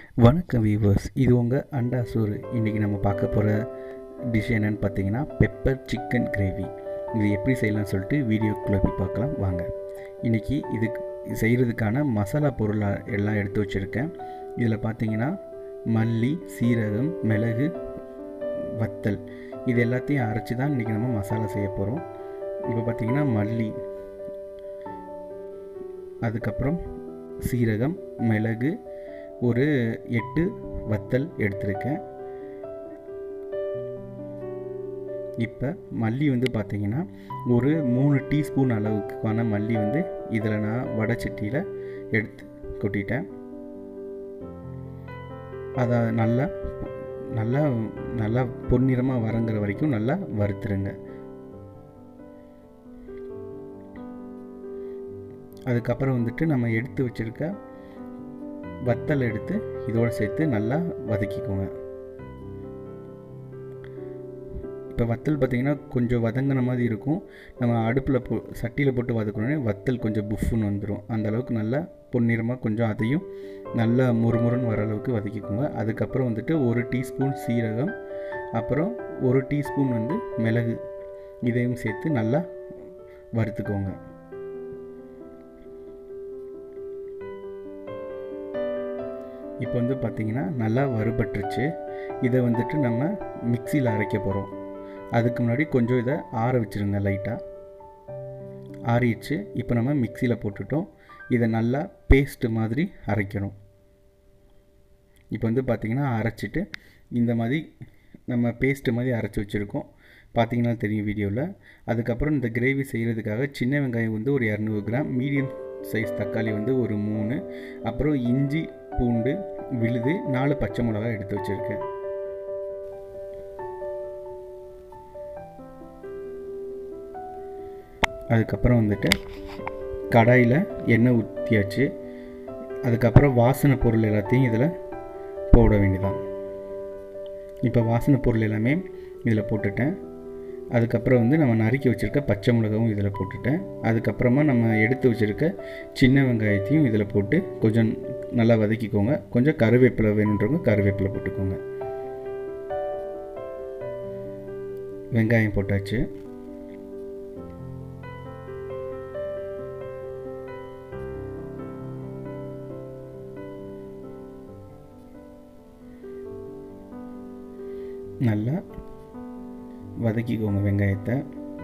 வணக்கம் வீவர்ஸ் இது உங்கள் அண்டா சோறு இன்றைக்கி நம்ம பார்க்க போகிற டிஷ் என்னன்னு பார்த்தீங்கன்னா பெப்பர் சிக்கன் கிரேவி இது எப்படி செய்யலாம்னு சொல்லிட்டு வீடியோக்குள்ளே போய் பார்க்கலாம் வாங்க இன்றைக்கி இதுக்கு செய்கிறதுக்கான மசாலா பொருள் எல்லாம் எடுத்து வச்சுருக்கேன் இதில் பார்த்தீங்கன்னா மல்லி சீரகம் மிளகு வத்தல் இது எல்லாத்தையும் அரைச்சி தான் இன்றைக்கி நம்ம மசாலா செய்ய போகிறோம் இப்போ பார்த்தீங்கன்னா மல்லி அதுக்கப்புறம் சீரகம் மிளகு ஒரு எட்டு வத்தல் எடுத்திருக்கேன் இப்போ மல்லி வந்து பார்த்திங்கன்னா ஒரு மூணு டீஸ்பூன் அளவுக்கான மல்லி வந்து இதில் நான் வடைச்சட்டியில் எடுத்து கொட்டிட்டேன் அதை நல்லா நல்லா நல்லா பொன்னிறமாக வரங்கிற வரைக்கும் நல்லா வறுத்துருங்க அதுக்கப்புறம் வந்துட்டு நம்ம எடுத்து வச்சுருக்க வத்தல் எடுத்து இதோடு சேர்த்து நல்லா வதக்கிக்கோங்க இப்போ வத்தல் பார்த்திங்கன்னா கொஞ்சம் வதங்கின மாதிரி இருக்கும் நம்ம அடுப்பில் போ சட்டியில் போட்டு வதக்கணுன்னே வத்தல் கொஞ்சம் புஃப்னு வந்துடும் அந்த அளவுக்கு நல்லா பொன்னிறமாக கொஞ்சம் அதையும் நல்லா முறுமுறுன்னு வர அளவுக்கு வதக்கிக்கோங்க அதுக்கப்புறம் வந்துட்டு ஒரு டீஸ்பூன் சீரகம் அப்புறம் ஒரு டீஸ்பூன் வந்து மிளகு இதையும் சேர்த்து நல்லா வறுத்துக்கோங்க இப்போ வந்து பார்த்திங்கன்னா நல்லா வறுபட்டுருச்சு இதை வந்துட்டு நம்ம மிக்சியில் அரைக்க போகிறோம் அதுக்கு முன்னாடி கொஞ்சம் இதை ஆற வச்சுருங்க லைட்டாக ஆறிடுச்சு இப்போ நம்ம மிக்சியில் போட்டுட்டோம் இதை நல்லா பேஸ்ட்டு மாதிரி அரைக்கணும் இப்போ வந்து பார்த்திங்கன்னா அரைச்சிட்டு இந்த மாதிரி நம்ம பேஸ்ட்டு மாதிரி அரைச்சி வச்சுருக்கோம் பார்த்தீங்கன்னா தெரியும் வீடியோவில் அதுக்கப்புறம் இந்த கிரேவி செய்கிறதுக்காக சின்ன வெங்காயம் வந்து ஒரு இரநூறு கிராம் மீடியம் சைஸ் தக்காளி வந்து ஒரு மூணு அப்புறம் இஞ்சி பூண்டு விழுது நாலு பச்சை மிளகாய் எடுத்து வச்சுருக்கேன் அதுக்கப்புறம் வந்துட்டு கடாயில் எண்ணெய் ஊற்றியாச்சு அதுக்கப்புறம் வாசனை பொருள் எல்லாத்தையும் இதில் போட வேண்டியதான் இப்போ வாசனை பொருள் எல்லாமே இதில் போட்டுட்டேன் அதுக்கப்புறம் வந்து நம்ம நறுக்கி வச்சுருக்க பச்சை மிளகாவும் இதில் போட்டுட்டேன் அதுக்கப்புறமா நம்ம எடுத்து வச்சுருக்க சின்ன வெங்காயத்தையும் இதில் போட்டு கொஞ்சம் நல்லா வதக்கிக்கோங்க கொஞ்சம் கருவேப்பிலை வேணுன்றவங்க கருவேப்பிலை போட்டுக்கோங்க வெங்காயம் போட்டாச்சு நல்லா வதக்கிக்கோங்க வெங்காயத்தை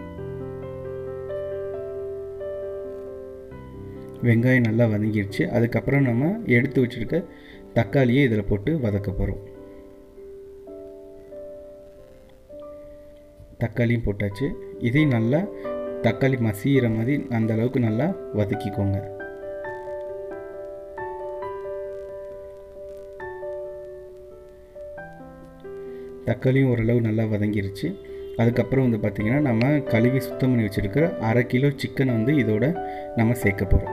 வெங்காயம் நல்லா வதங்கிடுச்சு அதுக்கப்புறம் நம்ம எடுத்து வச்சுருக்க தக்காளியை இதில் போட்டு வதக்க போகிறோம் தக்காளியும் போட்டாச்சு இதையும் நல்லா தக்காளி மசிகிற மாதிரி அந்த அளவுக்கு நல்லா வதக்கிக்கோங்க தக்காளியும் ஓரளவு நல்லா வதங்கிருச்சு அதுக்கப்புறம் வந்து பார்த்திங்கன்னா நம்ம கழுவி சுத்தம் பண்ணி வச்சுருக்கிற அரை கிலோ சிக்கனை வந்து இதோட நம்ம சேர்க்க போகிறோம்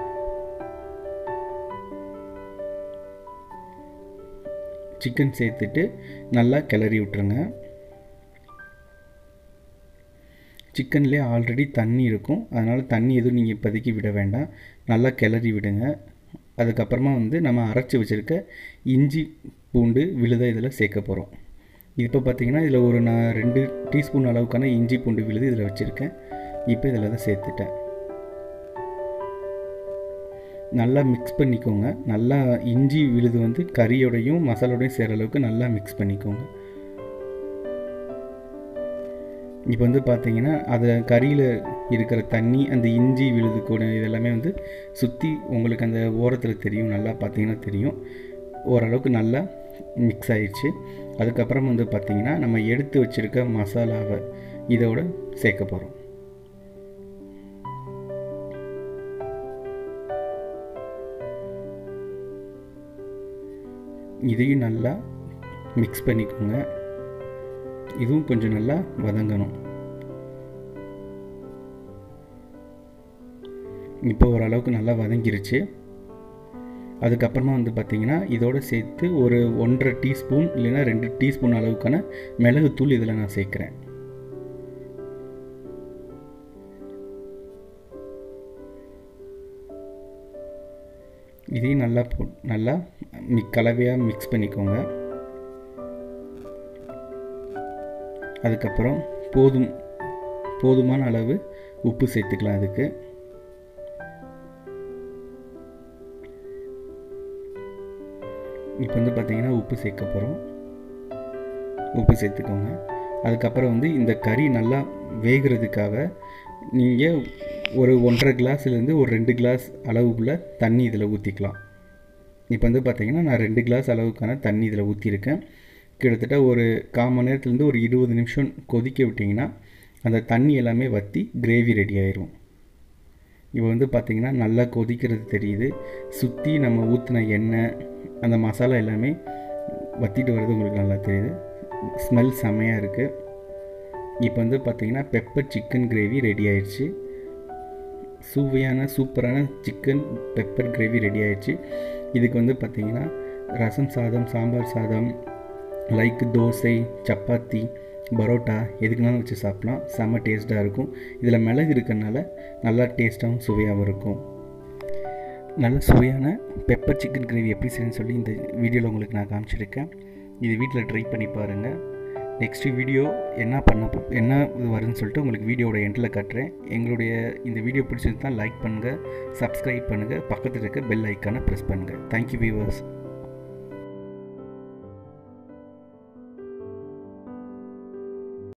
சிக்கன் சேர்த்துட்டு நல்லா கிளறி விட்டுருங்க சிக்கன்லேயே ஆல்ரெடி தண்ணி இருக்கும் அதனால் தண்ணி எதுவும் நீங்கள் இப்போதைக்கு விட வேண்டாம் நல்லா கிளறி விடுங்க அதுக்கப்புறமா வந்து நம்ம அரைச்சி வச்சுருக்க இஞ்சி பூண்டு விழுதை இதில் சேர்க்க போகிறோம் இப்போ பார்த்தீங்கன்னா இதில் ஒரு நான் ரெண்டு டீஸ்பூன் அளவுக்கான இஞ்சி பூண்டு விழுது இதில் வச்சுருக்கேன் இப்போ இதில் தான் சேர்த்துட்டேன் நல்லா மிக்ஸ் பண்ணிக்கோங்க நல்லா இஞ்சி விழுது வந்து கறியோடையும் மசாலோடையும் சேர அளவுக்கு நல்லா மிக்ஸ் பண்ணிக்கோங்க இப்போ வந்து பார்த்தீங்கன்னா அதில் கறியில் இருக்கிற தண்ணி அந்த இஞ்சி விழுது கூட இதெல்லாமே வந்து சுற்றி உங்களுக்கு அந்த ஓரத்தில் தெரியும் நல்லா பார்த்தீங்கன்னா தெரியும் ஓரளவுக்கு நல்லா மிக்ஸ் ஆயிடுச்சு அதுக்கப்புறம் வந்து பார்த்திங்கன்னா நம்ம எடுத்து வச்சுருக்க மசாலாவை இதோட சேர்க்க போகிறோம் இதையும் நல்லா மிக்ஸ் பண்ணிக்கோங்க இதுவும் கொஞ்சம் நல்லா வதங்கணும் இப்போ ஓரளவுக்கு நல்லா வதங்கிருச்சு அதுக்கப்புறமா வந்து பார்த்திங்கன்னா இதோடு சேர்த்து ஒரு ஒன்றரை டீஸ்பூன் இல்லைன்னா ரெண்டு டீஸ்பூன் அளவுக்கான மிளகுத்தூள் இதில் நான் சேர்க்குறேன் இதையும் நல்லா போ நல்லா மிக் கலவையாக மிக்ஸ் பண்ணிக்கோங்க அதுக்கப்புறம் போதும் போதுமான அளவு உப்பு சேர்த்துக்கலாம் அதுக்கு இப்போ வந்து பார்த்திங்கன்னா உப்பு சேர்க்க போகிறோம் உப்பு சேர்த்துக்கோங்க அதுக்கப்புறம் வந்து இந்த கறி நல்லா வேகிறதுக்காக நீங்கள் ஒரு ஒன்றரை கிளாஸ்லேருந்து ஒரு ரெண்டு கிளாஸ் அளவுக்குள்ள தண்ணி இதில் ஊற்றிக்கலாம் இப்போ வந்து பார்த்திங்கன்னா நான் ரெண்டு கிளாஸ் அளவுக்கான தண்ணி இதில் ஊற்றிருக்கேன் கிட்டத்தட்ட ஒரு கால் மணி நேரத்துலேருந்து ஒரு இருபது நிமிஷம் கொதிக்க விட்டிங்கன்னா அந்த தண்ணி எல்லாமே வற்றி கிரேவி ரெடி ஆயிரும் இப்போ வந்து பார்த்திங்கன்னா நல்லா கொதிக்கிறது தெரியுது சுற்றி நம்ம ஊற்றின எண்ணெய் அந்த மசாலா எல்லாமே வற்றிட்டு வர்றது உங்களுக்கு நல்லா தெரியுது ஸ்மெல் செமையாக இருக்குது இப்போ வந்து பார்த்திங்கன்னா பெப்பர் சிக்கன் கிரேவி ரெடி ஆயிடுச்சு சுவையான சூப்பரான சிக்கன் பெப்பர் கிரேவி ரெடி ஆயிடுச்சு இதுக்கு வந்து பார்த்திங்கன்னா ரசம் சாதம் சாம்பார் சாதம் லைக் தோசை சப்பாத்தி பரோட்டா எதுக்குனாலும் வச்சு சாப்பிட்லாம் செம்ம டேஸ்ட்டாக இருக்கும் இதில் மிளகு இருக்கறனால நல்லா டேஸ்ட்டாகவும் சுவையாகவும் இருக்கும் நல்ல சுவையான பெப்பர் சிக்கன் கிரேவி எப்படி செய்யணும்னு சொல்லி இந்த வீடியோவில் உங்களுக்கு நான் காமிச்சிருக்கேன் இது வீட்டில் ட்ரை பண்ணி பாருங்கள் நெக்ஸ்ட்டு வீடியோ என்ன பண்ண போ- என்ன இது வருதுன்னு சொல்லிட்டு உங்களுக்கு வீடியோட எண்டில் காட்டுறேன் எங்களுடைய இந்த வீடியோ பிடிச்சிருந்தா லைக் பண்ணுங்கள் சப்ஸ்கிரைப் பண்ணுங்கள் பக்கத்தில் இருக்க பெல் ஐக்கானை ப்ரெஸ் பண்ணுங்கள் தேங்க்யூ வியூவர்ஸ்